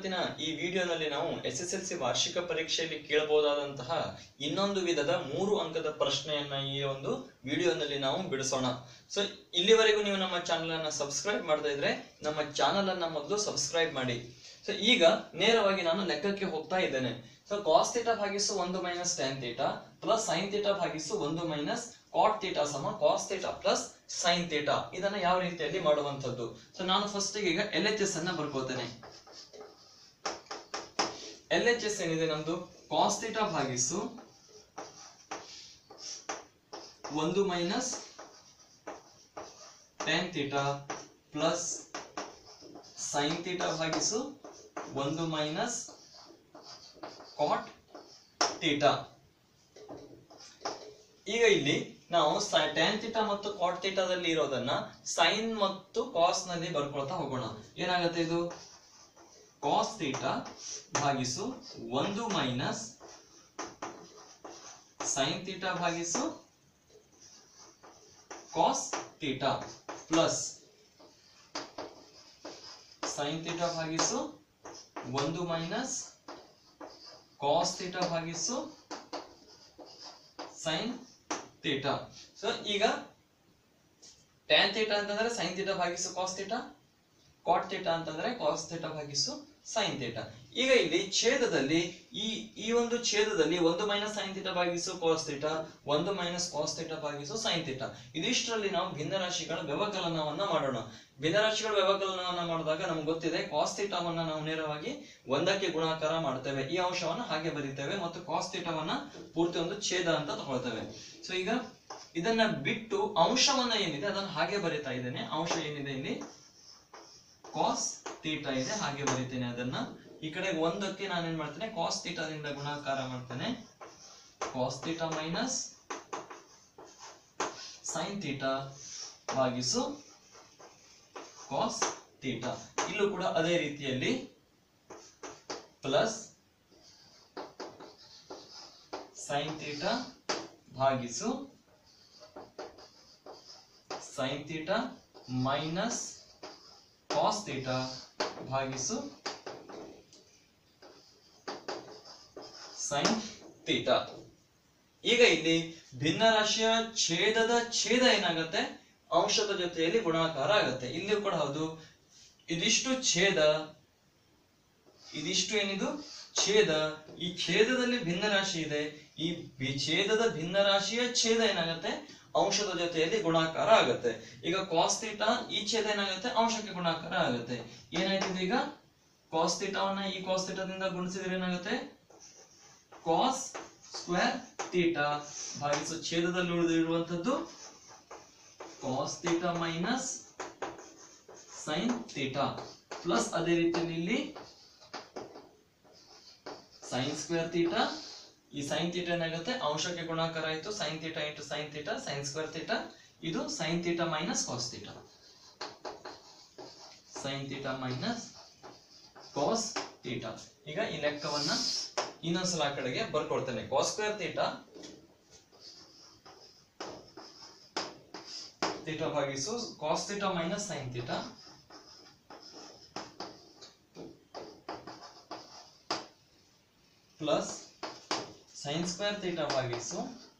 ಇವತ್ತಿನ ಈ ವಿಡಿಯೋನಲ್ಲಿ ನಾವು ಎಸ್ ಎಸ್ ಎಲ್ ಸಿ ವಾರ್ಷಿಕ ಪರೀಕ್ಷೆಯಲ್ಲಿ ಕೇಳಬಹುದಾದಂತಹ ಇನ್ನೊಂದು ವಿಧದ ಮೂರು ಅಂಕದ ಪ್ರಶ್ನೆಯನ್ನ ಈ ಒಂದು ವಿಡಿಯೋನಲ್ಲಿ ನಾವು ಬಿಡಿಸೋಣ ಸೊ ಇಲ್ಲಿವರೆಗೂ ನೀವು ನಮ್ಮ ಚಾನಲ್ ಅನ್ನ ಸಬ್ಸ್ಕ್ರೈಬ್ ಮಾಡದೇ ಇದ್ರೆ ನಮ್ಮ ಚಾನಲ್ ಅನ್ನ ಮೊದಲು ಸಬ್ಸ್ಕ್ರೈಬ್ ಮಾಡಿ ಸೊ ಈಗ ನೇರವಾಗಿ ನಾನು ಲೆಕ್ಕಕ್ಕೆ ಹೋಗ್ತಾ ಇದ್ದೇನೆ ಸೊ ಕಾಸ್ ಥೀಟಾ ಭಾಗಿಸು ಒಂದು minus tan theta plus sine theta ಭಾಗಿಸು ಒಂದು ಮೈನಸ್ ಕಾಟ್ ಥೀಟಾ ಸಮ cos theta plus sine theta ಇದನ್ನ ಯಾವ ರೀತಿಯಲ್ಲಿ ಮಾಡುವಂತದ್ದು ಸೊ ನಾನು ಫಸ್ಟ್ ಈಗ ಎಲ್ ಎಚ್ ಎಸ್ ಅನ್ನ ಬರ್ಕೋತೇನೆ ಎಲ್ ಎಚ್ ಎಸ್ ಏನಿದೆ ನಮ್ದು ಕಾಸ್ ಥೀಟಾ ಭಾಗಿಸು ಒಂದು minus tan theta plus sine theta ಭಾಗಿಸು ಒಂದು ಮೈನಸ್ ಕಾಟ್ ಥೀಟಾ ಈಗ ಇಲ್ಲಿ ನಾವು ಟ್ಯಾನ್ ಥೀಟಾ ಮತ್ತು ಕಾಟ್ ಥೀಟಾದಲ್ಲಿ ಇರೋದನ್ನ ಸೈನ್ ಮತ್ತು ಕಾಸ್ ನಲ್ಲಿ ಬರ್ಕೊಳ್ತಾ ಹೋಗೋಣ ಏನಾಗುತ್ತೆ ಇದು ಕಾಸ್ ಥೀಟಾ ಭಾಗಿಸು ಒಂದು ಮೈನಸ್ ಸೈನ್ ಥೀಟಾ ಭಾಗಿಸು cos theta plus sine theta ಭಾಗಿಸು ಒಂದು ಮೈನಸ್ ಕಾಸ್ ಥೀಟಾ ಭಾಗಿಸು ಸೈನ್ ಥೀಟಾ ಸೊ ಈಗ ಟ್ಯಾನ್ ಥೀಟಾ ಅಂತಂದ್ರೆ ಸೈನ್ ಥೀಟಾ ಭಾಗಿಸು ಕಾಸ್ ಥೀಟಾ ಕಾಟ್ ಥೀಟಾ ಅಂತಂದ್ರೆ ಕಾಸ್ ಥೀಟಾ ಭಾಗಿಸು ಸೈನ್ ಥೀಟಾ ಈಗ ಇಲ್ಲಿ ಛೇದದಲ್ಲಿ ಈ ಈ ಒಂದು ಛೇದದಲ್ಲಿ ಒಂದು ಮೈನಸ್ ಸೈನ್ ಥೀಟಾ ಭಾಗಿಸು ಕಾಸ್ ಥೀಟಾ ಒಂದು ಮೈನಸ್ ಕಾಸ್ ಥೀಟಾ ಭಾಗಿಸು ಸೈನ್ ಥೀಟಾ ಇದಿಷ್ಟರಲ್ಲಿ ನಾವು ಭಿನ್ನರಾಶಿಗಳ ವ್ಯವಕಲನವನ್ನ ಮಾಡೋಣ ಭಿನ್ನರಾಶಿಗಳ ವ್ಯವಕಲನವನ್ನ ಮಾಡಿದಾಗ ನಮ್ಗೆ ಗೊತ್ತಿದೆ ಕಾಸ್ ಥೀಟಾವನ್ನ ನಾವು ನೇರವಾಗಿ ಒಂದಕ್ಕೆ ಗುಣಾಕಾರ ಮಾಡ್ತೇವೆ ಈ ಅಂಶವನ್ನ ಹಾಗೆ ಬರೀತೇವೆ ಮತ್ತು ಕಾಸ್ ಥೀಟಾವನ್ನ ಪೂರ್ತಿ ಒಂದು ಛೇದ ಅಂತ ತಗೊಳ್ತೇವೆ ಸೊ ಈಗ ಇದನ್ನ ಬಿಟ್ಟು ಅಂಶವನ್ನ ಏನಿದೆ ಅದನ್ನ ಹಾಗೆ ಬರೀತಾ ಇದ್ದೇನೆ ಅಂಶ ಏನಿದೆ ಇಲ್ಲಿ ಕಾಸ್ ಥೀಟಾ ಇದೆ ಹಾಗೆ ಬರೀತೇನೆ ಅದನ್ನ ಈ ಕಡೆ ಒಂದಕ್ಕೆ ನಾನು ಏನ್ ಮಾಡ್ತೇನೆ ಕಾಸ್ ಥೀಟಾದಿಂದ ಗುಣಾಕಾರ ಮಾಡ್ತೇನೆ cos theta minus sine theta ಭಾಗಿಸು ಕಾಸ್ ಥೀಟಾ ಇಲ್ಲೂ ಕೂಡ ಅದೇ ರೀತಿಯಲ್ಲಿ ಪ್ಲಸ್ ಸೈನ್ ಥೀಟಾ ಭಾಗಿಸು sine theta minus cos theta ಭಾಗಿಸು ಸೈನ್ ಥೀಟಾ ಈಗ ಇಲ್ಲಿ ಭಿನ್ನರಾಶಿಯ ಛೇದದ ಛೇದ ಏನಾಗುತ್ತೆ ಅಂಶದ ಜೊತೆಯಲ್ಲಿ ಗುಣಾಕಾರ ಆಗುತ್ತೆ ಇಲ್ಲಿಯೂ ಕೂಡ ಹೌದು ಇದಿಷ್ಟು ಛೇದ ಇದಿಷ್ಟು ಏನಿದು ಛೇದ ಈ ಛೇದದಲ್ಲಿ ಭಿನ್ನರಾಶಿ ಇದೆ ಈ ಬಿ- ಛೇದದ ಭಿನ್ನರಾಶಿಯ ಛೇದ ಏನಾಗುತ್ತೆ ಅಂಶದ ಜೊತೆಯಲ್ಲಿ ಗುಣಾಕಾರ ಆಗುತ್ತೆ ಈಗ ಕಾಸ್ ಥೀಟಾ ಈ ಛೇದ ಏನಾಗುತ್ತೆ ಅಂಶಕ್ಕೆ ಗುಣಾಕಾರ ಆಗುತ್ತೆ ಏನಾಯ್ತು ಈಗ ಕಾಸ್ ಥೀಟಾವನ್ನ ಈ ಕಾಸ್ ಥೀಟಾದಿಂದ ಗುಣಿಸಿದ್ರೆ ಏನಾಗುತ್ತೆ ಕಾಸ್ ಸ್ಕ್ವೇರ್ ಥೀಟಾ ಭಾಗಿಸು ಛೇದದಲ್ಲಿ ಉಳಿದಿರುವಂತದ್ದು cos theta minus sine theta plus ಅದೇ ರೀತಿಯಲ್ಲಿ ಇಲ್ಲಿ ಸೈನ್ ಸ್ಕ್ವೇರ್ ಥೀಟಾ ಈ ಸೈನ್ ಥೀಟಾ ಏನಾಗುತ್ತೆ ಅಂಶಕ್ಕೆ ಗುಣಾಕಾರ ಆಯ್ತು sine theta into sine theta sine square theta ಇದು sine theta minus cos theta sine theta minus cos theta ಈಗ ಈ ಲೆಕ್ಕವನ್ನ ಇನ್ನೊಂದ್ಸಲ ಆ ಕಡೆಗೆ ಬರ್ಕೊಡ್ತೇನೆ ಕಾಸ್ ಸ್ಕ್ವೇರ್ ಥೀಟಾ ಥೀಟಾ ಭಾಗಿಸು cos theta minus sine theta plus sine square theta ಭಾಗಿಸು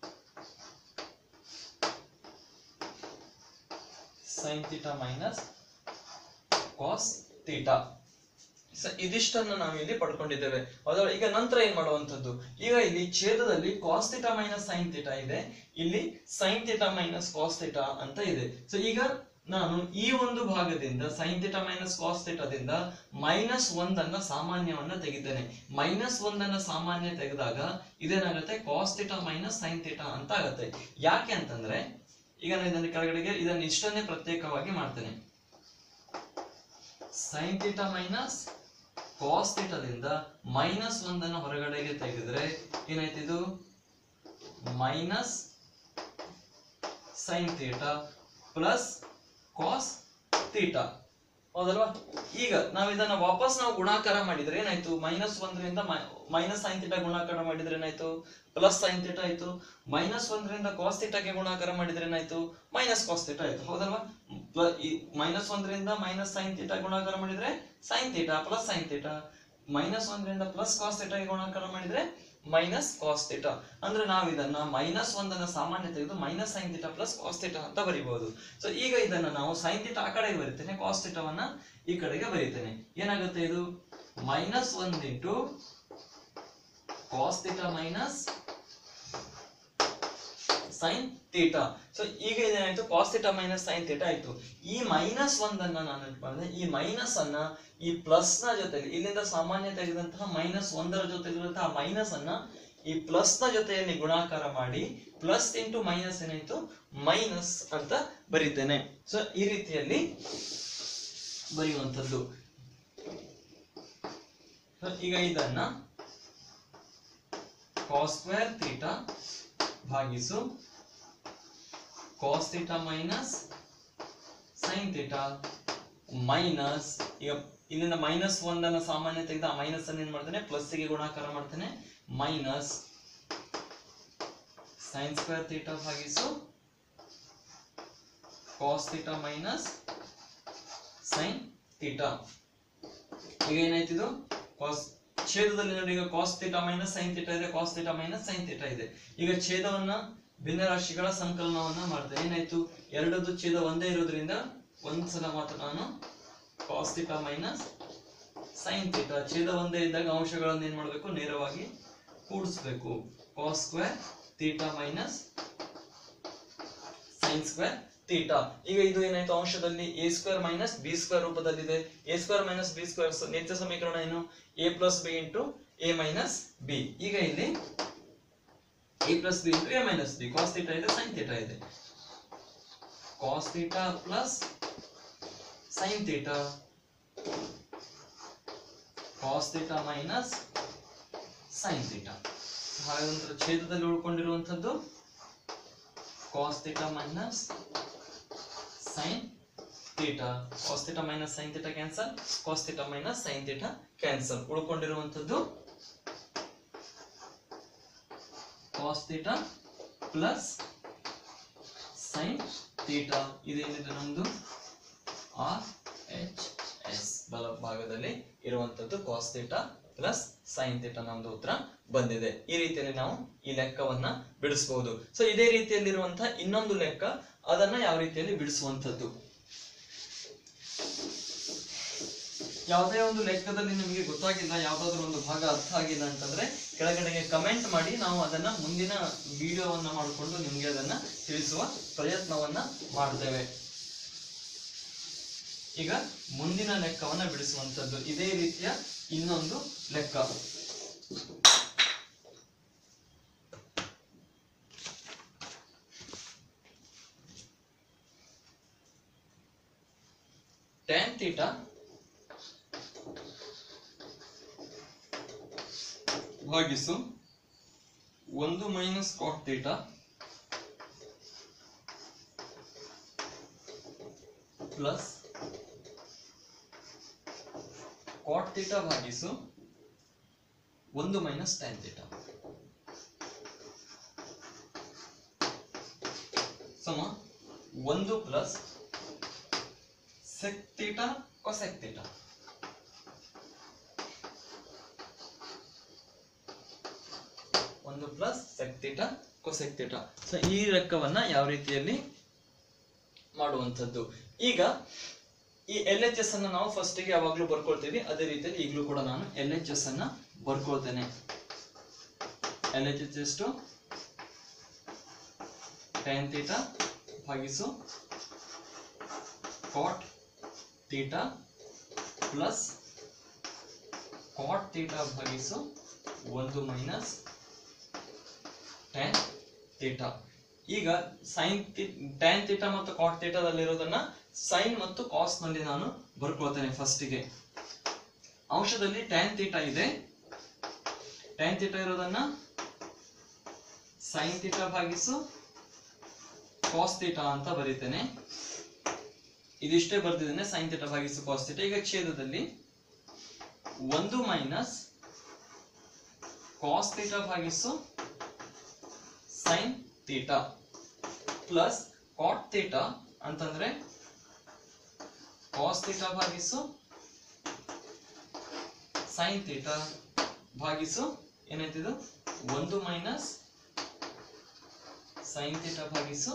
sine theta minus cos theta ಸ- ಇದಿಷ್ಟನ್ನ ನಾವು ಇಲ್ಲಿ ಪಡ್ಕೊಂಡಿದ್ದೇವೆ ಹೌದಾ ಈಗ ನಂತರ ಏನ್ ಮಾಡುವಂತದ್ದು ಈಗ ಇಲ್ಲಿ ಛೇದದಲ್ಲಿ cos theta minus sine theta ಇದೆ ಇಲ್ಲಿ sine theta minus cos theta ಅಂತ ಇದೆ ಸೊ ಈಗ ನಾನು ಈ ಒಂದು ಭಾಗದಿಂದ ಸೈನ್ ಥೀಟಾ ಮೈನಸ್ ಕಾಸ್ ಥೀಟಾದಿಂದ ಮೈನಸ್ ಒಂದನ್ನ ಸಾಮಾನ್ಯವನ್ನ ತೆಗಿದ್ದೇನೆ ಮೈನಸ್ ಒಂದನ್ನ ಸಾಮಾನ್ಯ ತೆಗೆದಾಗ ಇದೇನಾಗುತ್ತೆ cos theta minus sine theta ಅಂತ ಆಗುತ್ತೆ ಯಾಕೆ ಅಂತಂದ್ರೆ ಈಗ ನಾನು ಇದನ್ನ ಕೆಳಗಡೆಗೆ ಇದನ್ನ ಇಷ್ಟನ್ನೇ ಪ್ರತ್ಯೇಕವಾಗಿ ಮಾಡ್ತೇನೆ ಸೈನ್ ಥೀಟಾ ಮೈನಸ್ ಕಾಸ್ ಥೀಟಾದಿಂದ ಮೈನಸ್ ಒಂದನ್ನು ಹೊರಗಡೆಗೆ ತೆಗೆದ್ರೆ ಏನಾಯ್ತು ಇದು minus sine theta plus cos theta ಹೌದಲ್ವಾ ಈಗ ನಾವು ಇದನ್ನ ವಾಪಸ್ ನಾವು ಗುಣಾಕಾರ ಮಾಡಿದ್ರೆ ಏನಾಯ್ತು ಮೈನಸ್ ಒಂದರಿಂದ ಮೈನಸ್ ಸೈನ್ ಥೀಟಾ ಗುಣಾಕಾರ ಮಾಡಿದ್ರೆ ಏನಾಯ್ತು ಪ್ಲಸ್ ಸೈನ್ ಥೀಟಾ ಆಯ್ತು ಮೈನಸ್ ಒಂದರಿಂದ ಕಾಸ್ ಥೀಟಾಗೆ ಗುಣಾಕಾರ ಮಾಡಿದ್ರೆ ಏನಾಯ್ತು ಮೈನಸ್ ಕಾಸ್ ಥೀಟಾ ಆಯ್ತು ಹೌದಲ್ವಾ ಮೈನಸ್ ಒಂದರಿಂದ ಮೈನಸ್ ಸೈನ್ ಥೀಟಾ ಗುಣಾಕಾರ ಮಾಡಿದ್ರೆ sine theta plus sine theta minus ಒಂದರಿಂದ ಪ್ಲಸ್ ಕಾಸ್ ಥೀಟಾಗೆ ಗುಣಾಕಾರ ಮಾಡಿದ್ರೆ ಮೈನಸ್ ಕಾಸ್ ಥೀಟಾ ಅಂದ್ರೆ ನಾವು ಇದನ್ನ ಮೈನಸ್ ಒಂದನ್ನ ಸಾಮಾನ್ಯ ತೆಗೆದು minus sine theta plus cos theta ಅಂತ ಬರಿಬಹುದು ಸೊ ಈಗ ಇದನ್ನ ನಾವು ಸೈನ್ ಥೀಟಾ ಆ ಕಡೆಗೆ ಬರೀತೇನೆ ಕಾಸ್ ಥೀಟಾವನ್ನ ಈ ಕಡೆಗೆ ಬರೀತೇನೆ ಏನಾಗುತ್ತೆ ಇದು ಮೈನಸ್ ಒಂದ್ into cos theta minus sine theta so ಈಗ ಇದೇನಾಯ್ತು cos theta minus sine theta ಆಯ್ತು ಈ ಮೈನಸ್ ಒಂದನ್ನ ನಾನು ಏನ್ ಮಾಡಿದೆ ಈ ಮೈನಸ್ ಅನ್ನ ಈ ಪ್ಲಸ್ ನ ಜೊತೆಲಿ ಇಲ್ಲಿಂದ ಸಾಮಾನ್ಯ ತೆಗೆದಂತಹ ಮೈನಸ್ ಒಂದರ ಜೊತೆಲಿರುವಂತಹ ಮೈನಸ್ ಅನ್ನ ಈ ಪ್ಲಸ್ ನ ಜೊತೆಯಲ್ಲಿ ಗುಣಾಕಾರ ಮಾಡಿ ಪ್ಲಸ್ ಇಂಟು ಮೈನಸ್ ಏನಾಯ್ತು ಮೈನಸ್ ಅಂತ ಬರೀತೇನೆ ಸೊ ಈ ರೀತಿಯಲ್ಲಿ ಬರೆಯುವಂಥದ್ದು So, ಈಗ ಇದನ್ನ ಕಾಸ್ ಸ್ಕ್ವೇರ್ ಥೀಟಾ ಭಾಗಿಸು cos theta minus sine theta minus ಈಗ ಇಲ್ಲಿಂದ ಮೈನಸ್ ಒಂದನ್ನ ಸಾಮಾನ್ಯ ತೆಗೆದು ಆ ಮೈನಸ್ ಅನ್ನ ಏನ್ ಮಾಡ್ತೇನೆ ಪ್ಲಸ್ ಗೆ ಗುಣಾಕಾರ ಮಾಡ್ತೇನೆ ಮೈನಸ್ ಸೈನ್ ಸ್ಕ್ವೇರ್ ಥೀಟಾ ಭಾಗಿಸು cos theta minus sine theta ಈಗ ಏನಾಯ್ತು ಇದು ಕಾಸ್ ಛೇದದಲ್ಲಿ ನೋಡಿ ಈಗ cos theta minus sine theta ಇದೆ cos theta minus sine theta ಇದೆ ಈಗ ಛೇದವನ್ನ ಭಿನ್ನರಾಶಿಗಳ ಸಂಕಲನವನ್ನ ಮಾಡ್ತೇನೆ ಏನಾಯ್ತು ಎರಡದ್ದು ಛೇದ ಒಂದೇ ಇರೋದ್ರಿಂದ ಒಂದ್ಸಲ ಮಾತ್ರ ನಾನು cos theta minus sine theta ಛೇದ ಒಂದೇ ಇದ್ದಾಗ ಅಂಶಗಳನ್ನು ಏನ್ ಮಾಡ್ಬೇಕು ನೇರವಾಗಿ ಕೂಡಿಸ್ಬೇಕು cos square theta minus sine square theta ಈಗ ಇದು ಏನಾಯ್ತು ಅಂಶದಲ್ಲಿ A square minus B square ರೂಪದಲ್ಲಿದೆ A square minus B square ನಿತ್ಯ ಸಮೀಕರಣ ಏನು A plus B into A minus B ಈಗ ಇಲ್ಲಿ A plus B into A minus B cos theta ಇದೆ ಸೈನ್ ಥೀಟಾ ಇದೆ cos theta plus sine theta cos theta minus sine theta ಹಾಗಾದ್ರೆ ಛೇದದಲ್ಲಿ ಉಳ್ಕೊಂಡಿರುವಂಥದ್ದು cos theta minus sine theta cos theta minus sine theta cancel cos theta minus sine theta cancel ಉಳ್ಕೊಂಡಿರುವಂಥದ್ದು cos theta plus sine theta ಇದೇನಿದೆ ನಮ್ದು R H S ಬಲ ಭಾಗದಲ್ಲಿ ಇರುವಂತದ್ದು cos theta plus sine theta ನಮ್ದು ಉತ್ತರ ಬಂದಿದೆ ಈ ರೀತಿಯಲ್ಲಿ ನಾವು ಈ ಲೆಕ್ಕವನ್ನ ಬಿಡಿಸಬಹುದು ಸೊ ಇದೇ ರೀತಿಯಲ್ಲಿರುವಂತಹ ಇನ್ನೊಂದು ಲೆಕ್ಕ ಅದನ್ನ ಯಾವ ರೀತಿಯಲ್ಲಿ ಬಿಡಿಸುವಂತದ್ದು ಯಾವುದೇ ಒಂದು ಲೆಕ್ಕದಲ್ಲಿ ನಿಮಗೆ ಗೊತ್ತಾಗಿಲ್ಲ ಯಾವ್ದಾದ್ರು ಒಂದು ಭಾಗ ಅರ್ಥ ಆಗಿಲ್ಲ ಅಂತಂದ್ರೆ ಕೆಳಗಡೆಗೆ ಕಮೆಂಟ್ ಮಾಡಿ ನಾವು ಅದನ್ನ ಮುಂದಿನ ವಿಡಿಯೋವನ್ನ ಮಾಡಿಕೊಂಡು ನಿಮ್ಗೆ ಅದನ್ನ ತಿಳಿಸುವ ಪ್ರಯತ್ನವನ್ನ ಮಾಡ್ತೇವೆ ಈಗ ಮುಂದಿನ ಲೆಕ್ಕವನ್ನ ಬಿಡಿಸುವಂತದ್ದು ಇದೇ ರೀತಿಯ ಇನ್ನೊಂದು ಲೆಕ್ಕ ಟ್ಯಾನ್ ಥೀಟಾ ಭಾಗಿಸು ಒಂದು minus cot theta plus cot theta ಭಾಗಿಸು ಒಂದು ಮೈನಸ್ ಟ್ಯಾನ್ ಥೀಟಾ ಸಮ ಒಂದು plus sec theta cosec theta ಒಂದು plus sec theta cosec theta so ಈ ಲೆಕ್ಕವನ್ನ ಯಾವ ರೀತಿಯಲ್ಲಿ ಮಾಡುವಂಥದ್ದು ಈಗ ಈ ಎಲ್ ಎಚ್ ಎಸ್ ಅನ್ನ ನಾವು ಫಸ್ಟ್ ಗೆ ಯಾವಾಗ್ಲೂ ಬರ್ಕೊಳ್ತೀವಿ ಅದೇ ರೀತಿಯಲ್ಲಿ ಈಗಲೂ ಕೂಡ ನಾನು ಎಲ್ ಎಚ್ ಎಸ್ ಅನ್ನ ಬರ್ಕೊಳ್ತೇನೆ ಎಲ್ ಎಚ್ ಎಸ್ ಎಷ್ಟು ಟೆನ್ ಥೀಟಾ ಭಾಗಿಸು cot theta plus cot theta ಭಾಗಿಸು ಒಂದು ಮೈನಸ್ ಟ್ಯಾನ್ ಥೀಟಾ ಈಗ ಸೈನ್ ಟ್ಯಾನ್ ಥೀಟಾ ಮತ್ತು ಕಾಟ್ ಥೀಟಾದಲ್ಲಿರೋದನ್ನ ಸೈನ್ ಮತ್ತು ಕಾಸ್ ನಲ್ಲಿ ನಾನು ಬರ್ಕೊಳ್ತೇನೆ ಫಸ್ಟಿಗೆ ಅಂಶದಲ್ಲಿ ಟ್ಯಾನ್ ಥೀಟಾ ಇದೆ ಟ್ಯಾನ್ ಥೀಟಾ ಇರೋದನ್ನ ಸೈನ್ ಥೀಟಾ ಭಾಗಿಸು ಕಾಸ್ ಥೀಟಾ ಅಂತ ಬರೀತೇನೆ ಇದಿಷ್ಟೇ ಬರ್ದಿದ್ದೇನೆ ಸೈನ್ ಥೀಟಾ ಭಾಗಿಸು ಕಾಸ್ ಥೀಟಾ ಈಗ ಛೇದದಲ್ಲಿ ಒಂದು ಮೈನಸ್ ಕಾಸ್ ಥೀಟಾ ಭಾಗಿಸು sine theta plus cot theta ಅಂತಂದ್ರೆ ಕಾಸ್ ಥೀಟಾ ಭಾಗಿಸು ಸೈನ್ ಥೀಟಾ ಭಾಗಿಸು ಏನಾಯ್ತಿದು ಒಂದು ಮೈನಸ್ ಸೈನ್ ಥೀಟಾ ಭಾಗಿಸು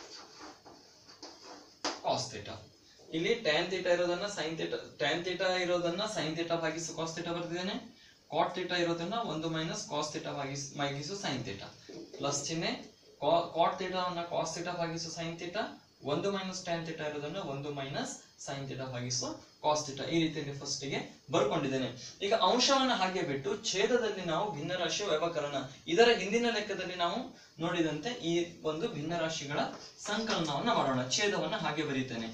ಕಾಸ್ ಥೀಟಾ ಇಲ್ಲಿ ಟ್ಯಾನ್ ಥೀಟಾ ಇರೋದನ್ನ ಸೈನ್ ಥೀಟಾ ಟ್ಯಾನ್ ಥೀಟಾ ಇರೋದನ್ನ ಸೈನ್ ಥೀಟಾ ಭಾಗಿಸು ಕಾಸ್ ಥೀಟಾ ಬರ್ತಿದ್ದೇನೆ ಕಾಟ್ ಥೀಟಾ ಇರೋದನ್ನ ಒಂದು ಮೈನಸ್ ಕಾಸ್ ಥೀಟಾ ಭಾಗಿಸು ಭಾಗಿಸು ಸೈನ್ ಥೀಟಾ ಪ್ಲಸ್ ಚಿಹ್ನೆ ಕಾಟ್ ಥೀಟಾವನ್ನ ಕಾಸ್ ಥೀಟಾ ಭಾಗಿಸು ಸೈನ್ ಥೀಟಾ ಒಂದು ಮೈನಸ್ ಟ್ಯಾನ್ ಥೀಟಾ ಇರೋದನ್ನ ಒಂದು ಮೈನಸ್ ಸೈನ್ ಥೀಟಾ ಭಾಗಿಸು ಕಾಸ್ ಥೀಟಾ ಈ ರೀತಿಯಲ್ಲಿ ಫಸ್ಟ್ ಗೆ ಬರ್ಕೊಂಡಿದ್ದೇನೆ ಈಗ ಅಂಶವನ್ನ ಹಾಗೆ ಬಿಟ್ಟು ಛೇದದಲ್ಲಿ ನಾವು ಭಿನ್ನರಾಶಿಯ ವ್ಯವಕರಣ ಇದರ ಹಿಂದಿನ ಲೆಕ್ಕದಲ್ಲಿ ನಾವು ನೋಡಿದಂತೆ ಈ ಒಂದು ಭಿನ್ನರಾಶಿಗಳ ಸಂಕಲನವನ್ನ ಮಾಡೋಣ ಛೇದವನ್ನ ಹಾಗೆ ಬರೀತೇನೆ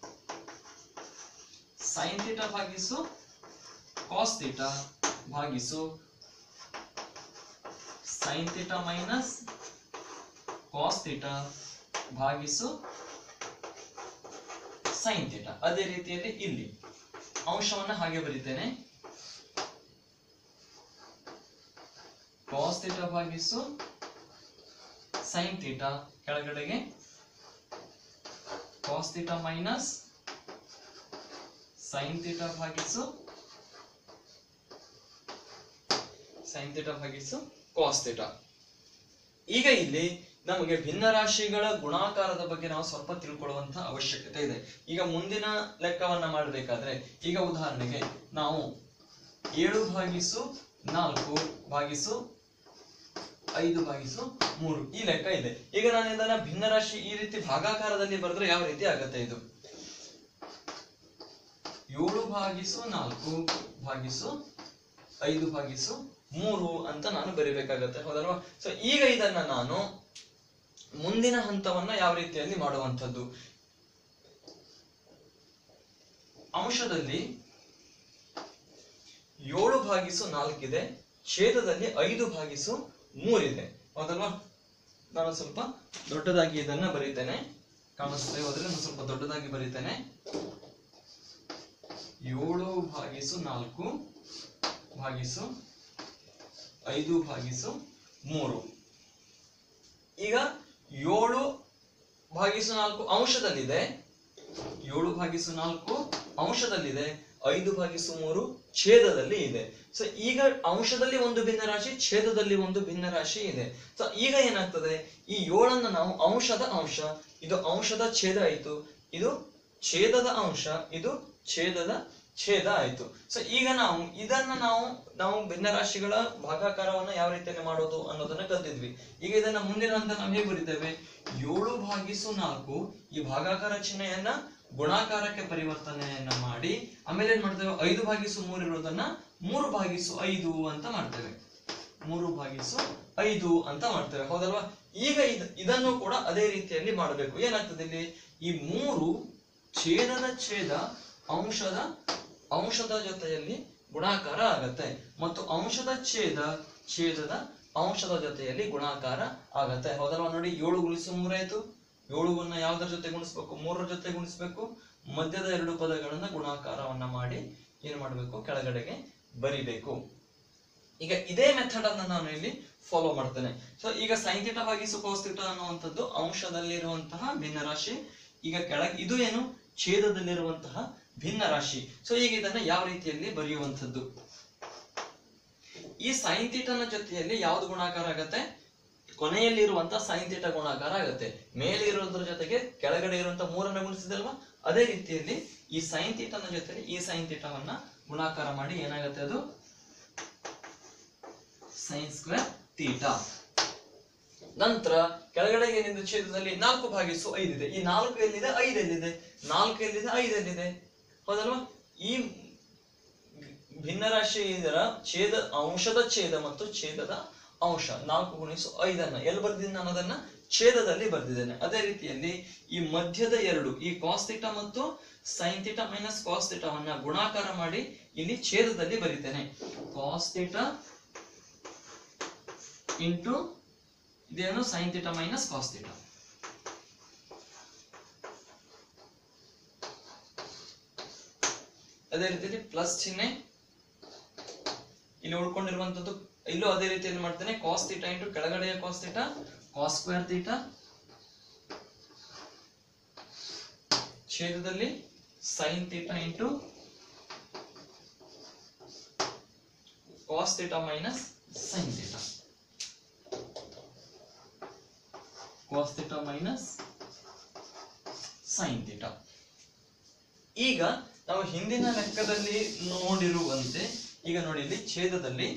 ಸೈನ್ ಥೀಟಾ ಭಾಗಿಸು ಕಾಸ್ ಥೀಟಾ ಭಾಗಿಸು sine theta minus cos theta ಭಾಗಿಸು ಸೈನ್ ಥೀಟಾ ಅದೇ ರೀತಿಯಲ್ಲಿ ಇಲ್ಲಿ ಅಂಶವನ್ನ ಹಾಗೆ ಬರೀತೇನೆ ಕಾಸ್ ಥೀಟಾ ಭಾಗಿಸು ಸೈನ್ ಥೀಟಾ ಕೆಳಗಡೆಗೆ cos theta minus sine theta ಭಾಗಿಸು ಸೈನ್ ಥೀಟಾ ಭಾಗಿಸು ಕಾಸ್ ಥೀಟಾ ಈಗ ಇಲ್ಲಿ ನಮಗೆ ಭಿನ್ನರಾಶಿಗಳ ಗುಣಾಕಾರದ ಬಗ್ಗೆ ನಾವು ಸ್ವಲ್ಪ ತಿಳ್ಕೊಳ್ಳುವಂತ ಅವಶ್ಯಕತೆ ಇದೆ ಈಗ ಮುಂದಿನ ಲೆಕ್ಕವನ್ನ ಮಾಡಬೇಕಾದ್ರೆ ಈಗ ಉದಾಹರಣೆಗೆ ನಾವು ಏಳು ಭಾಗಿಸು ನಾಲ್ಕು ಭಾಗಿಸು ಐದು ಭಾಗಿಸು ಮೂರು ಈ ಲೆಕ್ಕ ಇದೆ ಈಗ ನಾನು ಇದನ್ನ ಭಿನ್ನರಾಶಿ ಈ ರೀತಿ ಭಾಗಾಕಾರದಲ್ಲಿ ಬರೆದ್ರೆ ಯಾವ ರೀತಿ ಆಗತ್ತೆ ಇದು ಏಳು ಭಾಗಿಸು ನಾಲ್ಕು ಭಾಗಿಸು ಐದು ಭಾಗಿಸು ಮೂರು ಅಂತ ನಾನು ಬರಿಬೇಕಾಗತ್ತೆ ಹೌದಲ್ವಾ ಸೊ ಈಗ ಇದನ್ನ ನಾನು ಮುಂದಿನ ಹಂತವನ್ನ ಯಾವ ರೀತಿಯಲ್ಲಿ ಮಾಡುವಂಥದ್ದು ಅಂಶದಲ್ಲಿ ಏಳು ಭಾಗಿಸು ನಾಲ್ಕಿದೆ ಛೇದದಲ್ಲಿ ಐದು ಭಾಗಿಸು ಮೂರಿದೆ ಹೌದಲ್ವಾ ನಾನು ಸ್ವಲ್ಪ ದೊಡ್ಡದಾಗಿ ಇದನ್ನ ಬರೀತೇನೆ ಕಾಣಿಸ್ತದೆ ಹೋದ್ರೆ ನಾನು ಸ್ವಲ್ಪ ದೊಡ್ಡದಾಗಿ ಬರೀತೇನೆ ಏಳು ಭಾಗಿಸು ನಾಲ್ಕು ಭಾಗಿಸು ಐದು ಭಾಗಿಸು ಮೂರು ಈಗ ಏಳು ಭಾಗಿಸು ನಾಲ್ಕು ಅಂಶದಲ್ಲಿದೆ ಏಳು ಭಾಗಿಸು ನಾಲ್ಕು ಅಂಶದಲ್ಲಿದೆ ಐದು ಭಾಗಿಸು ಮೂರು ಛೇದದಲ್ಲಿ ಇದೆ ಸೊ ಈಗ ಅಂಶದಲ್ಲಿ ಒಂದು ಭಿನ್ನರಾಶಿ ಛೇದದಲ್ಲಿ ಒಂದು ಭಿನ್ನರಾಶಿ ಇದೆ ಸೊ ಈಗ ಏನಾಗ್ತದೆ ಈ ಏಳನ್ನ ನಾವು ಅಂಶದ ಅಂಶ ಇದು ಅಂಶದ ಛೇದ ಆಯ್ತು ಇದು ಛೇದದ ಅಂಶ ಇದು ಛೇದದ ಛೇದ ಆಯ್ತು ಸೊ ಈಗ ನಾವು ಇದನ್ನ ನಾವು ನಾವು ಭಿನ್ನರಾಶಿಗಳ ಭಾಗಾಕಾರವನ್ನ ಯಾವ ರೀತಿಯಲ್ಲಿ ಮಾಡೋದು ಅನ್ನೋದನ್ನ ಕಲ್ತಿದ್ವಿ ಈಗ ಇದನ್ನ ಮುಂದಿನ ಹಂತ ನಾವು ಹೇಗೆ ಬರಿತೇವೆ ಏಳು ಭಾಗಿಸು ನಾಲ್ಕು ಈ ಭಾಗಾಕಾರ ಚಿಹ್ನೆಯನ್ನ ಗುಣಾಕಾರಕ್ಕೆ ಪರಿವರ್ತನೆಯನ್ನ ಮಾಡಿ ಆಮೇಲೆ ಏನ್ ಮಾಡ್ತೇವೆ ಐದು ಭಾಗಿಸು ಮೂರು ಇರೋದನ್ನ ಮೂರು ಭಾಗಿಸು ಐದು ಅಂತ ಮಾಡ್ತೇವೆ ಮೂರು ಭಾಗಿಸು ಐದು ಅಂತ ಮಾಡ್ತೇವೆ ಹೌದಲ್ವಾ ಈಗ ಇದ್ ಇದನ್ನು ಕೂಡ ಅದೇ ರೀತಿಯಲ್ಲಿ ಮಾಡಬೇಕು ಏನಾಗ್ತದೆ ಇಲ್ಲಿ ಈ ಮೂರು ಛೇದದ ಛೇದ ಅಂಶದ ಅಂಶದ ಜೊತೆಯಲ್ಲಿ ಗುಣಾಕಾರ ಆಗತ್ತೆ ಮತ್ತು ಅಂಶದ ಛೇದ ಛೇದದ ಅಂಶದ ಜೊತೆಯಲ್ಲಿ ಗುಣಾಕಾರ ಆಗತ್ತೆ ಹೌದಲ್ವಾ ನೋಡಿ ಏಳು ಗುಣಿಸು ಮೂರಾಯ್ತು ಏಳುವನ್ನ ಯಾವ್ದರ ಜೊತೆ ಗುಣಿಸ್ಬೇಕು ಮೂರರ ಜೊತೆ ಗುಣಿಸ್ಬೇಕು ಮಧ್ಯದ ಎರಡು ಪದಗಳನ್ನ ಗುಣಾಕಾರವನ್ನ ಮಾಡಿ ಏನ್ ಮಾಡ್ಬೇಕು ಕೆಳಗಡೆಗೆ ಬರಿಬೇಕು ಈಗ ಇದೇ ಮೆಥಡ್ ಅನ್ನ ನಾನು ಇಲ್ಲಿ ಫಾಲೋ ಮಾಡ್ತೇನೆ ಸೊ ಈಗ ಸೈನ್ ಥೀಟಾ ಭಾಗಿಸು cos ಥೀಟಾ ಅನ್ನುವಂಥದ್ದು ಅಂಶದಲ್ಲಿರುವಂತಹ ಭಿನ್ನರಾಶಿ ಈಗ ಕೆಳಗೆ ಇದು ಏನು ಛೇದದಲ್ಲಿರುವಂತಹ ಭಿನ್ನರಾಶಿ ಸೊ ಈಗ ಇದನ್ನ ಯಾವ ರೀತಿಯಲ್ಲಿ ಬರೆಯುವಂಥದ್ದು ಈ ಸೈನ್ ಥೀಟನ ಜೊತೆಯಲ್ಲಿ ಯಾವ್ದು ಗುಣಾಕಾರ ಆಗತ್ತೆ ಕೊನೆಯಲ್ಲಿರುವಂತಹ ಸೈನ್ ಥೀಟಾ ಗುಣಾಕಾರ ಆಗತ್ತೆ ಮೇಲೆ ಇರೋದ್ರ ಜೊತೆಗೆ ಕೆಳಗಡೆ ಇರುವಂತಹ ಮೂರನ್ನ ಗುಣಿಸಿದಲ್ವಾ ಅದೇ ರೀತಿಯಲ್ಲಿ ಈ ಸೈನ್ ಥೀಟನ ಜೊತೆಲಿ ಈ ಸೈನ್ ಥೀಟಾವನ್ನ ಗುಣಾಕಾರ ಮಾಡಿ ಏನಾಗತ್ತೆ ಅದು ಸೈನ್ ಸ್ಕ್ವೇರ್ ಥೀಟಾ ನಂತರ ಕೆಳಗಡೆ ಏನಿದೆ ಛೇದದಲ್ಲಿ ನಾಲ್ಕು ಭಾಗಿಸು ಐದಿದೆ ಈ ನಾಲ್ಕು ಎಲ್ಲಿದೆ ಐದು ಎಲ್ಲಿದೆ ನಾಲ್ಕು ಎಲ್ಲಿದೆ ಐದು ಎಲ್ಲಿದೆ ಹೌದಲ್ವಾ ಈ ಭಿನ್ನರಾಶಿ ಇದರ ಛೇದ ಅಂಶದ ಛೇದ ಮತ್ತು ಛೇದದ ಅಂಶ ನಾಲ್ಕು ಗುಣಿಸು ಐದನ್ನ ಎಲ್ಲಿ ಬರ್ದಿದ್ದೀನಿ ನಾನು ಅದನ್ನ ಛೇದದಲ್ಲಿ ಬರ್ದಿದ್ದೇನೆ ಅದೇ ರೀತಿಯಲ್ಲಿ ಈ ಮಧ್ಯದ ಎರಡು ಈ ಕಾಸ್ ಥೀಟಾ ಮತ್ತು ಸೈನ್ ಥೀಟಾ ಮೈನಸ್ ಕಾಸ್ ಥೀಟಾವನ್ನ ಗುಣಾಕಾರ ಮಾಡಿ ಇಲ್ಲಿ ಛೇದದಲ್ಲಿ ಬರಿತೇನೆ ಕಾಸ್ ಥೀಟಾ ಇಂಟು ಇದೇನು sine theta minus cos theta ಅದೇ ರೀತಿಯಲ್ಲಿ ಪ್ಲಸ್ ಚಿಹ್ನೆ ಇಲ್ಲಿ ಉಳ್ಕೊಂಡಿರುವಂತದ್ದು ಇಲ್ಲೂ ಅದೇ ರೀತಿಯಲ್ಲಿ ಮಾಡ್ತೇನೆ ಕಾಸ್ ಥೀಟಾ ಇಂಟು ಕೆಳಗಡೆಯ cos theta cos square theta ಛೇದದಲ್ಲಿ sine theta into cos theta minus sine theta cos theta minus sine theta ಈಗ ನಾವು ಹಿಂದಿನ ಲೆಕ್ಕದಲ್ಲಿ ನೋಡಿರುವಂತೆ ಈಗ ನೋಡಿ ಇಲ್ಲಿ ಛೇದದಲ್ಲಿ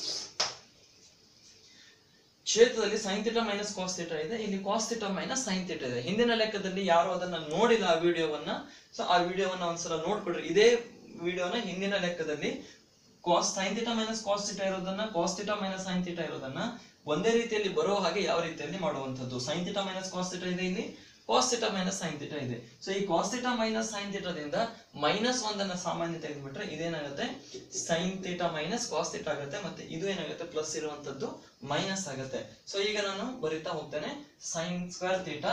ಛೇದದಲ್ಲಿ sine theta minus cos theta ಇದೆ ಇಲ್ಲಿ cos theta minus sine theta ಇದೆ ಹಿಂದಿನ ಲೆಕ್ಕದಲ್ಲಿ ಯಾರು ಅದನ್ನ ನೋಡಿಲ್ಲ ಆ ವಿಡಿಯೋವನ್ನ ಸೊ ಆ ವಿಡಿಯೋವನ್ನ ಒಂದ್ಸಲ ನೋಡ್ಕೊಡ್ರಿ ಇದೇ ವಿಡಿಯೋನ ಹಿಂದಿನ ಲೆಕ್ಕದಲ್ಲಿ cos sine theta minus cos theta ಇರೋದನ್ನ cos theta minus sine theta ಇರೋದನ್ನ ಒಂದೇ ರೀತಿಯಲ್ಲಿ ಬರೋ ಹಾಗೆ ಯಾವ ರೀತಿಯಲ್ಲಿ ಮಾಡುವಂಥದ್ದು sine theta minus cos theta ಇದೆ ಇಲ್ಲಿ cos theta minus sine theta ಇದೆ ಸೊ ಈ ಕಾಸ್ ಥೀಟಾ ಮೈನಸ್ ಸೈನ್ ಥೀಟಾದಿಂದ ಮೈನಸ್ ಒಂದನ್ನ ಸಾಮಾನ್ಯ ತೆಗೆದುಬಿಟ್ರೆ ಇದೇನಾಗುತ್ತೆ sine theta minus cos theta ಆಗುತ್ತೆ ಮತ್ತೆ ಇದು ಏನಾಗುತ್ತೆ ಪ್ಲಸ್ ಇರುವಂತದ್ದು ಮೈನಸ್ ಆಗುತ್ತೆ ಸೊ ಈಗ ನಾನು ಬರಿತಾ ಹೋಗ್ತೇನೆ ಸೈನ್ ಸ್ಕ್ವೇರ್ ಥೀಟಾ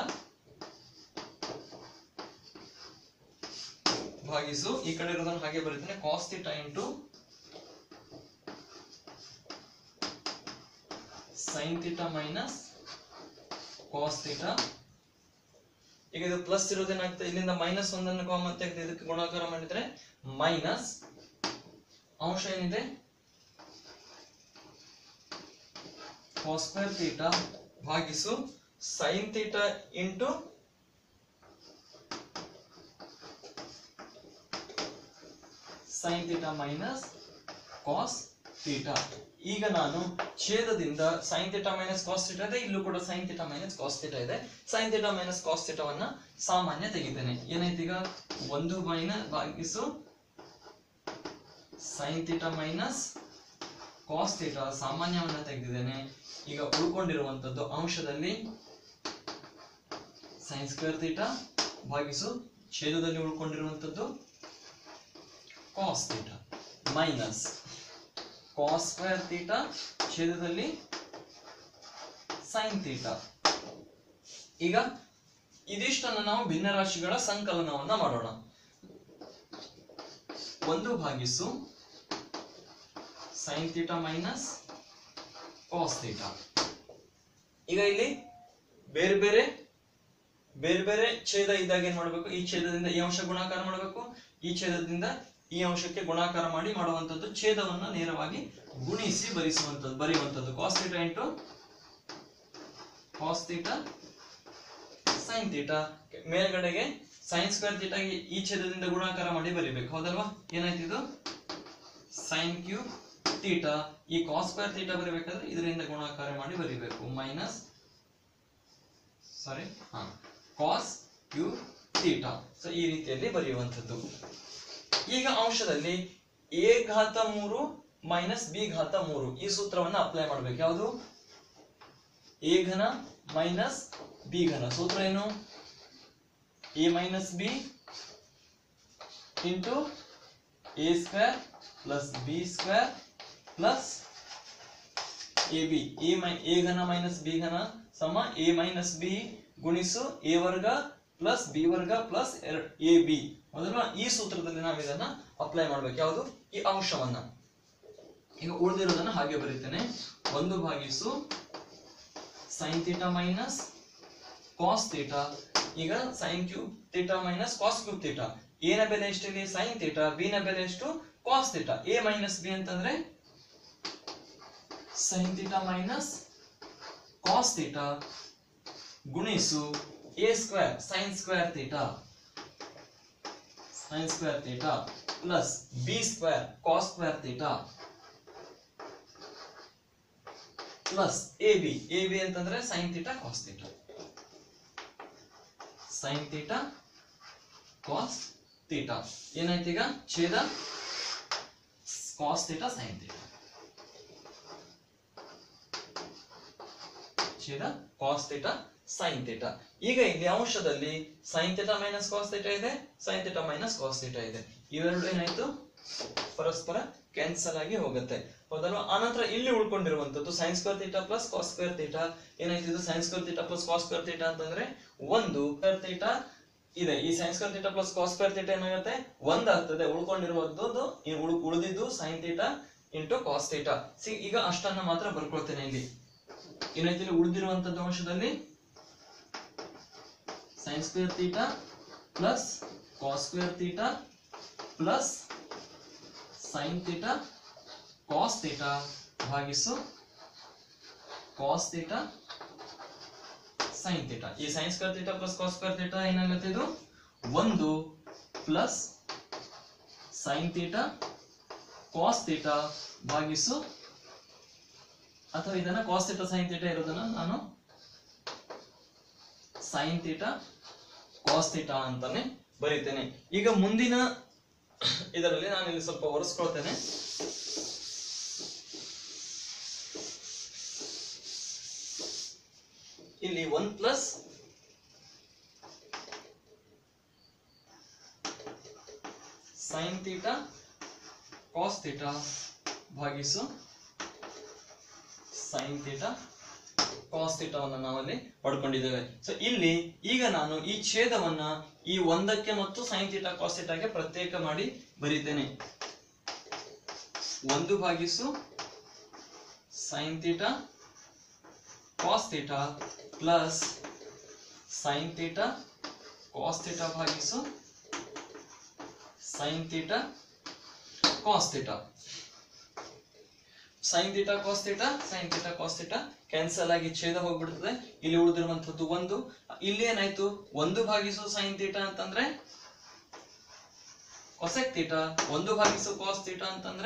ಭಾಗಿಸು ಈ ಕಡೆ ಇರೋದನ್ನ ಹಾಗೆ ಬರೀತೇನೆ cos theta into sine theta minus cos theta ಈಗ ಇದು ಪ್ಲಸ್ ಇರೋದೇನಾಗ್ತದೆ ಇಲ್ಲಿಂದ ಮೈನಸ್ ಒಂದನ್ನು ಕಾಮನ್ ತೆಗೆದು ಇದಕ್ಕೆ ಗುಣಾಕಾರ ಮಾಡಿದ್ರೆ ಮೈನಸ್ ಅಂಶ ಏನಿದೆ ಕಾಸ್ ಸ್ಕ್ವೇರ್ ಥೀಟಾ ಭಾಗಿಸು sine theta into sine theta minus cos theta ಈಗ ನಾನು ಛೇದದಿಂದ sine theta minus cos theta ಇದೆ ಇಲ್ಲೂ ಕೂಡ sine theta minus cos theta ಇದೆ ಸೈನ್ ಥೀಟಾ ಮೈನಸ್ ಕಾಸ್ ಥೀಟಾವನ್ನ ಸಾಮಾನ್ಯ ತೆಗಿತೇನೆ ಏನಾಯ್ತು ಈಗ ಒಂದು ಮೈನಸ್ ಭಾಗಿಸು sine theta minus cos theta ಸಾಮಾನ್ಯವನ್ನ ತೆಗೆದಿದ್ದೇನೆ ಈಗ ಉಳ್ಕೊಂಡಿರುವಂತದ್ದು ಅಂಶದಲ್ಲಿ ಸೈನ್ ಸ್ಕ್ವೇರ್ ಥೀಟಾ ಭಾಗಿಸು ಛೇದದಲ್ಲಿ ಉಳ್ಕೊಂಡಿರುವಂತದ್ದು cos theta minus cos square theta ಛೇದದಲ್ಲಿ ಸೈನ್ ಥೀಟಾ ಈಗ ಇದಿಷ್ಟನ್ನ ನಾವು ಭಿನ್ನರಾಶಿಗಳ ಸಂಕಲನವನ್ನ ಮಾಡೋಣ ಒಂದು ಭಾಗಿಸು sine theta minus cos theta ಈಗ ಇಲ್ಲಿ ಬೇರೆ ಬೇರೆ ಬೇರೆ ಬೇರೆ ಛೇದ ಇದ್ದಾಗ ಏನ್ ಮಾಡ್ಬೇಕು ಈ ಛೇದದಿಂದ ಈ ಅಂಶ ಗುಣಾಕಾರ ಮಾಡಬೇಕು ಈ ಛೇದದಿಂದ ಈ ಅಂಶಕ್ಕೆ ಗುಣಾಕಾರ ಮಾಡಿ ಮಾಡುವಂತದ್ದು ಛೇದವನ್ನ ನೇರವಾಗಿ ಗುಣಿಸಿ ಬರಿಸುವಂತದ್ದು ಬರೆಯುವಂತದ್ದು cos theta into cos theta sine theta ಮೇಲ್ಗಡೆಗೆ ಸೈನ್ ಸ್ಕ್ವೇರ್ ಥೀಟಾಗೆ ಈ ಛೇದದಿಂದ ಗುಣಾಕಾರ ಮಾಡಿ ಬರಿಬೇಕು ಹೌದಲ್ವಾ ಏನಾಯ್ತು ಇದು ಸೈನ್ ಕ್ಯೂ ಥೀಟಾ ಈ ಕಾಸ್ ಸ್ಕ್ವೇರ್ ಥೀಟಾ ಬರಿಬೇಕಾದ್ರೆ ಇದರಿಂದ ಗುಣಾಕಾರ ಮಾಡಿ ಬರಿಬೇಕು ಮೈನಸ್ ಸಾರಿ ಹಾ ಕಾಸ್ ಕ್ಯೂ ಥೀಟಾ ಸೊ ಈ ರೀತಿಯಲ್ಲಿ ಬರೆಯುವಂಥದ್ದು ಈಗ ಅಂಶದಲ್ಲಿ ಎ ಘಾತ ಮೂರು ಮೈನಸ್ ಬಿ ಘಾತ ಮೂರು ಈ ಸೂತ್ರವನ್ನ ಅಪ್ಲೈ ಮಾಡ್ಬೇಕು ಯಾವುದು ಎ ಘನ ಮೈನಸ್ ಬಿ ಘನ ಸೂತ್ರ ಏನು A minus B into A square plus B square plus A B A ಮೈ ಎ ಘನ ಮೈನಸ್ ಬಿ ಘನ ಸಮ ಎ ಮೈನಸ್ ಬಿ ಗುಣಿಸು ಎ ವರ್ಗ ಪ್ಲಸ್ ಬಿ ವರ್ಗ ಪ್ಲಸ್ ಎ ಬಿ ಮೊದಲು ಈ ಸೂತ್ರದಲ್ಲಿ ನಾವು ಇದನ್ನ ಅಪ್ಲೈ ಮಾಡ್ಬೇಕು ಯಾವುದು ಈ ಅಂಶವನ್ನ ಈಗ ಉಳಿದಿರೋದನ್ನ ಹಾಗೆ ಬರೀತೇನೆ ಒಂದು ಭಾಗಿಸು sine theta minus cos theta ಈಗ sine cube theta minus cos cube theta A ನ ಬೆಲೆ ಎಷ್ಟಿದೆ ಸೈನ್ ಥೀಟಾ ಬಿ ನ ಬೆಲೆ ಎಷ್ಟು cos theta A minus B ಅಂತಂದ್ರೆ sine theta minus cos theta ಗುಣಿಸು A square sine square theta sine square theta plus B square cos square theta plus A B A B ಅಂತಂದ್ರೆ sine theta cos theta sine theta cos theta ಏನಾಯ್ತು ಈಗ ಛೇದ cos theta sine theta ಛೇದ cos theta sine theta ಈಗ ಇಲ್ಲಿ ಅಂಶದಲ್ಲಿ sine theta minus cos theta ಇದೆ sine theta minus cos theta ಇದೆ ಇವೆರಡು ಏನಾಯ್ತು ಪರಸ್ಪರ ಕ್ಯಾನ್ಸಲ್ ಆಗಿ ಹೋಗುತ್ತೆ ಹೌದಲ್ವಾ ಆನಂತರ ಇಲ್ಲಿ ಉಳ್ಕೊಂಡಿರುವಂತದ್ದು sine square theta plus cos square theta ಏನಾಯ್ತು ಇದು sine square theta plus cos square theta ಅಂತಂದ್ರೆ ಒಂದು ಸ್ಕ್ವೇರ್ ಥೀಟಾ ಇದೆ ಈ sine square theta plus cos square theta ಏನಾಗುತ್ತೆ ಒಂದಾಗ್ತದೆ ಉಳ್ಕೊಂಡಿರುವಂತದ್ದು ಈ ಉಳ್ ಉಳಿದಿದ್ದು sine theta into cos theta ಸಿ ಈಗ ಅಷ್ಟನ್ನ ಮಾತ್ರ ಬರ್ಕೊಳ್ತೇನೆ ಇಲ್ಲಿ ಏನಾಯ್ತು ಇಲ್ಲಿ ಉಳಿದಿರುವಂತದ್ದು ಅಂಶದಲ್ಲಿ sine square theta plus cos square theta plus sine theta cos theta ಭಾಗಿಸು ಕಾಸ್ ಥೀಟಾ ಸೈನ್ ಥೀಟಾ ಈ sine square theta plus cos square theta ಏನಾಗುತ್ತೆ ಇದು ಒಂದು plus sine theta cos theta ಭಾಗಿಸು ಅಥವಾ ಇದನ್ನ ಕಾಸ್ ಥೀಟಾ ಸೈನ್ ಥೀಟಾ ಇರೋದನ್ನ ನಾನು ಸೈನ್ ಥೀಟಾ ಕಾಸ್ ಥೀಟಾ ಅಂತಾನೆ ಬರೀತೇನೆ ಈಗ ಮುಂದಿನ ಇದರಲ್ಲಿ ನಾನು ಇಲ್ಲಿ ಸ್ವಲ್ಪ ಒರೆಸ್ಕೊಳ್ತೇನೆ ಇಲ್ಲಿ one plus sine theta cos theta ಭಾಗಿಸು ಸೈನ್ ಥೀಟಾ ಕಾಸ್ ಥೀಟಾವನ್ನು ನಾವಲ್ಲಿ ಪಡ್ಕೊಂಡಿದ್ದೇವೆ ಸೊ ಇಲ್ಲಿ ಈಗ ನಾನು ಈ ಛೇದವನ್ನ ಈ ಒಂದಕ್ಕೆ ಮತ್ತು ಸೈನ್ ಥೀಟಾ ಕಾಸ್ ಥೀಟಾಗೆ ಪ್ರತ್ಯೇಕ ಮಾಡಿ ಬರೀತೇನೆ ಒಂದು ಭಾಗಿಸು sine theta cos theta plus sine theta cos theta ಭಾಗಿಸು sine theta cos theta sine theta cos theta sine theta cos theta cancel ಆಗಿ ಛೇದ ಹೋಗ್ಬಿಡ್ತದೆ ಇಲ್ಲಿ ಉಳಿದಿರುವಂತದ್ದು ಒಂದು ಇಲ್ಲಿ ಏನಾಯ್ತು ಒಂದು ಭಾಗಿಸು ಸೈನ್ ಥೀಟಾ ಅಂತಂದ್ರೆ ಕೊಸೆಕ್ ಥೀಟಾ ಒಂದು ಭಾಗಿಸು ಕಾಸ್ ಥೀಟಾ ಅಂತಂದ್ರೆ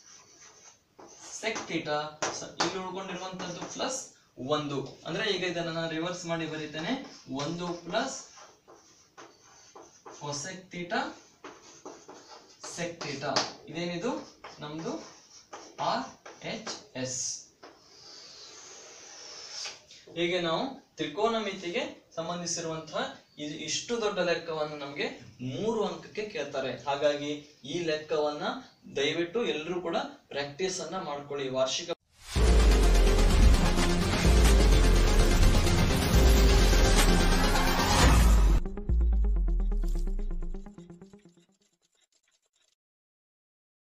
ಸೆಕ್ ಥೀಟಾ ಸ- ಇಲ್ಲಿ ಉಳ್ಕೊಂಡಿರುವಂತದ್ದು ಪ್ಲಸ್ ಒಂದು ಅಂದ್ರೆ ಈಗ ಇದನ್ನ ನಾನು ರಿವರ್ಸ್ ಮಾಡಿ ಬರೀತೇನೆ ಒಂದು plus cosec theta sec theta ಇದೇನಿದು ನಮ್ದು ಆರ್ ಎಚ್ ಎಸ್ ಹೀಗೆ ನಾವು ತ್ರಿಕೋನಮಿತಿಗೆ ಸಂಬಂಧಿಸಿರುವಂತಹ ಇದು ಇಷ್ಟು ದೊಡ್ಡ ಲೆಕ್ಕವನ್ನು ನಮಗೆ ಮೂರು ಅಂಕಕ್ಕೆ ಕೇಳ್ತಾರೆ ಹಾಗಾಗಿ ಈ ಲೆಕ್ಕವನ್ನ ದಯವಿಟ್ಟು ಎಲ್ಲರೂ ಕೂಡ ಪ್ರಾಕ್ಟೀಸ್ ಅನ್ನ ಮಾಡ್ಕೊಳ್ಳಿ ವಾರ್ಷಿಕ